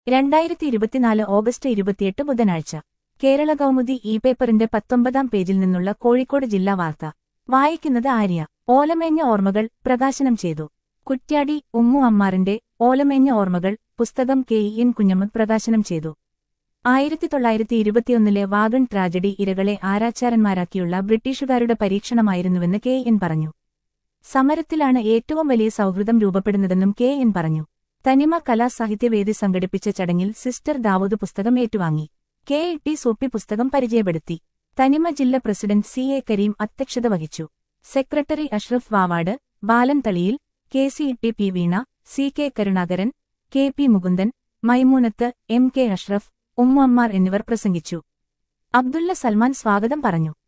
രണ്ടായിരത്തി ഇരുപത്തിനാല് ഓഗസ്റ്റ് ഇരുപത്തിയെട്ട് ബുധനാഴ്ച കേരള കൗമുദി ഇ പേപ്പറിന്റെ പത്തൊമ്പതാം പേജിൽ നിന്നുള്ള കോഴിക്കോട് ജില്ലാ വാർത്ത വായിക്കുന്നത് ആര്യ ഓലമേഞ്ഞ ഓർമ്മകൾ പ്രകാശനം ചെയ്തു കുറ്റ്യാടി ഉമ്മു അമ്മാറിന്റെ ഓലമേഞ്ഞ ഓർമ്മകൾ പുസ്തകം കെ ഇ എൻ കുഞ്ഞമ്മദ് പ്രകാശനം ചെയ്തു ആയിരത്തി തൊള്ളായിരത്തി ഇരുപത്തിയൊന്നിലെ വാഗൺ ട്രാജഡി ഇരകളെ ആരാച്ചാരന്മാരാക്കിയുള്ള ബ്രിട്ടീഷുകാരുടെ പരീക്ഷണമായിരുന്നുവെന്ന് കെ എൻ പറഞ്ഞു സമരത്തിലാണ് ഏറ്റവും വലിയ സൗഹൃദം രൂപപ്പെടുന്നതെന്നും കെ എൻ പറഞ്ഞു തനിമ കലാ സാഹിത്യവേദി സംഘടിപ്പിച്ച ചടങ്ങിൽ സിസ്റ്റർ ദാവൂദ് പുസ്തകം ഏറ്റുവാങ്ങി കെ ഇ ടി സൂപ്പി പുസ്തകം പരിചയപ്പെടുത്തി തനിമ ജില്ലാ പ്രസിഡന്റ് സി എ കരീം അധ്യക്ഷത വഹിച്ചു secretary Ashraf Vavad Balan Thaliyil K C T P Veena C K Karunakaran K P Mukundan Maimoonath M K Ashraf Ummu Ammar എന്നിവർ പ്രസംഗിച്ചു അബ്ദുള്ള സൽമാൻ സ്വാഗതം പറഞ്ഞു